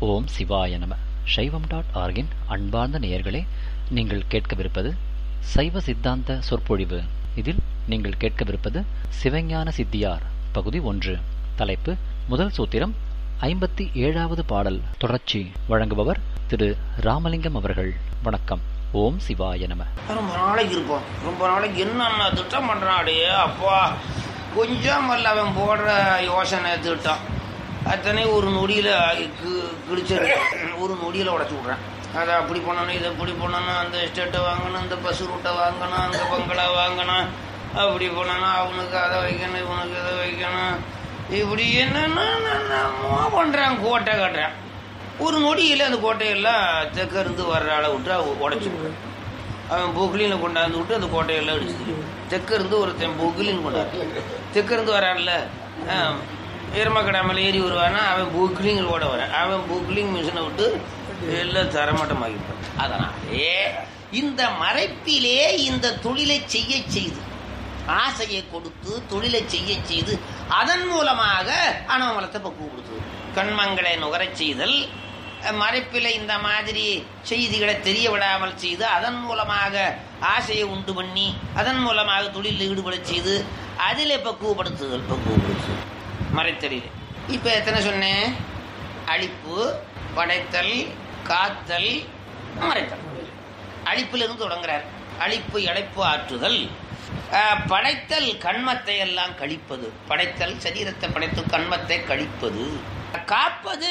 ஓம் சிவாய நம சைவம் டாட் ஆர்கின் அன்பார்ந்த நேயர்களே நீங்கள் கேட்கவிருப்பது சைவ சித்தாந்த சொற்பொழிவு இதில் நீங்கள் கேட்கவிருப்பது சிவஞான சித்தியார் பகுதி ஒன்று தலைப்பு முதல் சூத்திரம் ஐம்பத்தி ஏழாவது பாடல் தொடர்ச்சி வழங்குபவர் திரு ராமலிங்கம் அவர்கள் வணக்கம் ஓம் சிவாய நம ரொம்ப நாளைக்கு இருப்போம் ரொம்ப நாளைக்கு என்னென்ன திட்டம் பண்ணுறாடே அப்பா கொஞ்சம் அல்ல அவன் போடுற யோசனை திட்டம் அத்தனை ஒரு நொடியில் கிழிச்சிரு ஒரு நொடியில் உடச்சி விட்றேன் அதை அப்படி பண்ணணும் இதை இப்படி பண்ணணும் அந்த எஸ்டேட்டை வாங்கணும் இந்த பஸ் ரூட்டை வாங்கணும் அந்த பங்களா வாங்கணும் அப்படி பண்ணணும் அவனுக்கு அதை வைக்கணும் இவனுக்கு இதை வைக்கணும் இப்படி என்னென்னமோ பண்ணுறான் கோட்டை கட்டுறான் ஒரு நொடியில் அந்த கோட்டையெல்லாம் தெற்க இருந்து வர்ற அளவு விட்டு உடச்சி அவன் பொக்லினில் கொண்டாந்து விட்டு அந்த கோட்டையெல்லாம் அடிச்சு தெற்க இருந்து ஒருத்தன் பொக்லின் கொண்டாரு தெற்க இருந்து வரான்ல எருமக்கடாமல் ஏறி வருவானா அவன் பொக்லிங்கில் ஓட வரான் அவன் பொக்லிங் மிஷினை விட்டு எல்லாம் தரமட்டமாகிட்டான் அதனாலே இந்த மறைப்பிலே இந்த தொழிலை செய்ய செய்து ஆசையை கொடுத்து தொழிலை செய்ய செய்து அதன் மூலமாக அனவமலத்தை பக்குவம் கொடுத்தது கண்மங்களை நுகரச் செய்தல் மறைப்பில் இந்த மாதிரி செய்திகளை தெரிய விடாமல் செய்து அதன் மூலமாக ஆசையை உண்டு பண்ணி அதன் மூலமாக தொழிலில் ஈடுபட செய்து அதில் பக்குவப்படுத்துதல் பக்குவப்படுத்துதல் மறைத்தலில் இப்போ எத்தனை சொன்னேன் அழிப்பு படைத்தல் காத்தல் மறைத்தல் அழிப்பிலிருந்து தொடங்குறார் அழிப்பு இழைப்பு ஆற்றுதல் படைத்தல் கண்மத்தை எல்லாம் கழிப்பது படைத்தல் சரீரத்தை படைத்து கண்மத்தை கழிப்பது காப்பது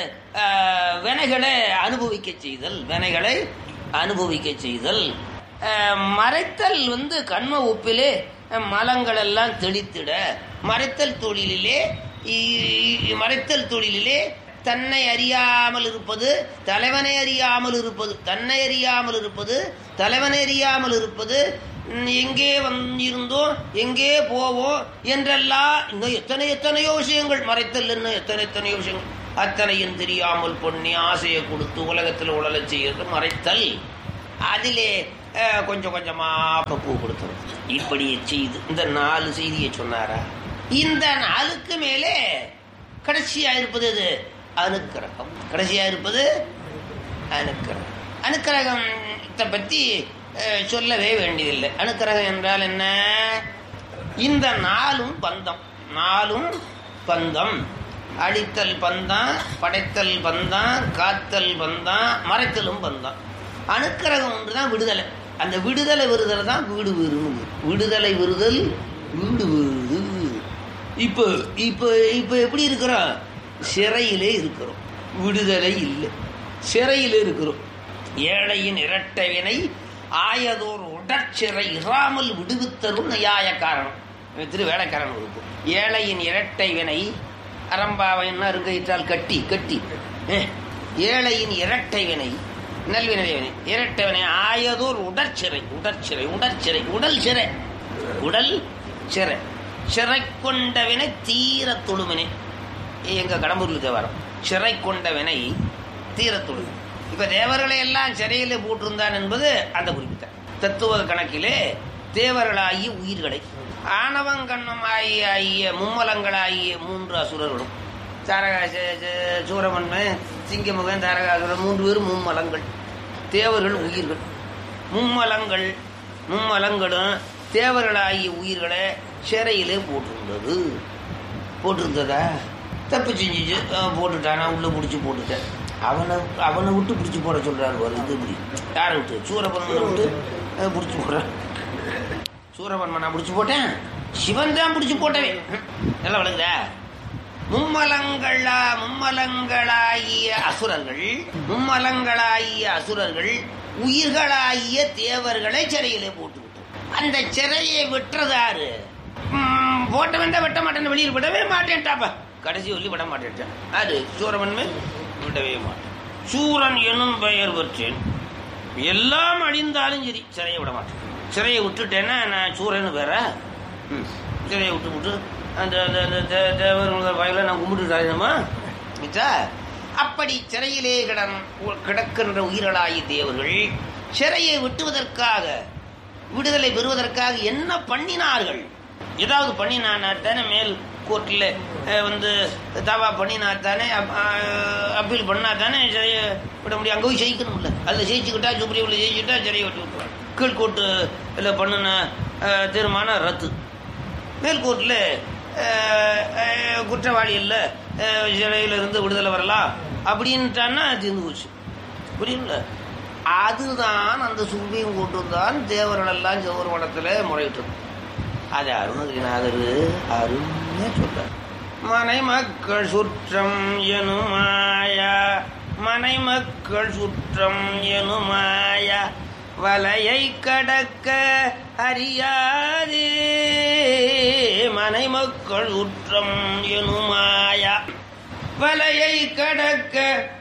வினைகளை அனுபவிக்க செய்தல் வினைகளை அனுபவிக்க செய்தல் மறைத்தல் வந்து கண்ம ஒப்பிலே மலங்கள் எல்லாம் தெளித்திட மறைத்தல் தொழிலிலே மறைத்தல் தொழிலிலே தன்னை அறியாமல் இருப்பது தலைவனை அறியாமல் இருப்பது தன்னை அறியாமல் இருப்பது தலைவனை அறியாமல் இருப்பது எங்கே வந்திருந்தோம் எங்கே போவோம் என்றெல்லாம் இன்னும் எத்தனை எத்தனையோ விஷயங்கள் மறைத்தல் இன்னும் எத்தனை எத்தனையோ விஷயங்கள் அத்தனையும் தெரியாமல் பொண்ணி ஆசையை கொடுத்து உலகத்தில் உடலை செய்யறது மறைத்தல் அதிலே கொஞ்சம் கொஞ்சமா பக்குவ கொடுத்தது இப்படி செய்து இந்த நாலு செய்தியை சொன்னாரா இந்த நாளுக்கு மேலே கடைசியா இருப்பது இது அனுக்கிரகம் கடைசியா இருப்பது அனுக்கிரகம் அனுக்கிரகத்தை பற்றி சொல்லவே வேண்டியதில்லை அனுக்கிரகம் என்றால் என்ன இந்த நாளும் பந்தம் நாளும் பந்தம் அழித்தல் பந்தம் படைத்தல் பந்தம் காத்தல் பந்தம் மறைத்தலும் பந்தம் அனுக்கிரகம் ஒன்று தான் விடுதலை அந்த விடுதலை விருதல் தான் வீடு விருது விடுதலை விருதல் வீடு விருது இப்போ இப்போ இப்போ எப்படி இருக்கிறோம் சிறையிலே இருக்கிறோம் விடுதலை இல்லை சிறையில் இருக்கிறோம் ஏழையின் இரட்டை வினை ஆயதோர் உடற்சிறை இராமல் விடுவித்தரும் நியாய காரணம் திரு வேலைக்காரன் இருக்கும் ஏழையின் இரட்டை வினை அரம்பாவைன்னா இருக்கையிட்டால் கட்டி கட்டி ஏழையின் இரட்டை வினை நல்வினை வினை இரட்டை வினை ஆயதோர் உடற்சிறை உடற்சிறை உடற்சிறை உடல் சிறை உடல் சிறை சிறை கொண்ட வினை தீர தொழுவினை எங்க கடம்பூர்ல தேவாரம் சிறை கொண்ட வினை தீர தொழுவினை இப்ப தேவர்களை எல்லாம் சிறையில் போட்டிருந்தான் என்பது அந்த குறிப்பிட்ட தத்துவ கணக்கிலே தேவர்களாகிய உயிர்களை ஆணவங்கண்ணமாகிய ஆகிய மும்மலங்களாகிய மூன்று அசுரர்களும் தாரகா சூரமன்மன் சிங்கமுகன் தாரகாசுரன் மூன்று பேரும் மும்மலங்கள் தேவர்கள் உயிர்கள் மும்மலங்கள் மும்மலங்களும் தேவர்களாகிய உயிர்களை சிறையிலே போட்டிருந்தது போட்டிருந்ததா தப்பு செஞ்சிச்சு போட்டுட்டானா உள்ள பிடிச்சி போட்டுட்டேன் அவனை அவனை விட்டு பிடிச்சி போட சொல்றாரு ஒரு இது இப்படி யாரை விட்டு சூரபன்மனை விட்டு பிடிச்சி போடுறான் சூரபன்மனை பிடிச்சி போட்டேன் சிவன் தான் பிடிச்சி போட்டவே நல்லா விளங்குதா மும்மலங்களா மும்மலங்களாகிய அசுரர்கள் மும்மலங்களாகிய அசுரர்கள் உயிர்களாகிய தேவர்களை சிறையிலே போட்டு அந்த சிறையை விட்டுறதாரு போட்டவன் தான் வெட்ட மாட்டேன் வெளியில் விடவே மாட்டேன்ட்டாப்பா கடைசி சொல்லி விட மாட்டேன் அது சூரவன்மை விடவே மாட்டேன் சூரன் எனும் பெயர் பெற்றேன் எல்லாம் அழிந்தாலும் சரி சிறையை விட மாட்டேன் சிறையை விட்டுட்டேன்னா நான் சூரன்னு வேற சிறையை விட்டு விட்டு அந்த அந்த தேவர் வாயில நான் கும்பிட்டுட்டாருமா மிச்சா அப்படி சிறையிலே கிடன் கிடக்கின்ற உயிரலாகிய தேவர்கள் சிறையை விட்டுவதற்காக விடுதலை பெறுவதற்காக என்ன பண்ணினார்கள் ஏதாவது பண்ணினான மேல் கோர்ட்டில் வந்து தாவா பண்ணினா தானே அப்பீல் பண்ணா தானே சிறையை விட முடியும் அங்கே போய் ஜெயிக்கணும்ல அதில் ஜெயிச்சுக்கிட்டா சுப்ரீமில் ஜெயிச்சுக்கிட்டா சிறையை விட்டு விட்டுருவாங்க கீழ்கோர்ட்டில் பண்ணின அஹ், தீர்மானம் ரத்து மேல்கோர்ட்டில் குற்றவாளி இல்லை சிறையிலிருந்து விடுதலை வரலாம் அப்படின்ட்டான்னா தீர்ந்து போச்சு புரியுங்களா அதுதான் அந்த சுப்ரீம் கோர்ட்டு தான் தேவர்களெல்லாம் செவ்வொரு மடத்தில் முறையிட்டது அது அருணகிரிநாதர் அருமையா சொல்றார் மனை மக்கள் சுற்றம் எனுமாயா மனை மக்கள் சுற்றம் எனுமாயா வலையை கடக்க அறியாதே மனை மக்கள் சுற்றம் எனுமாயா வலையை கடக்க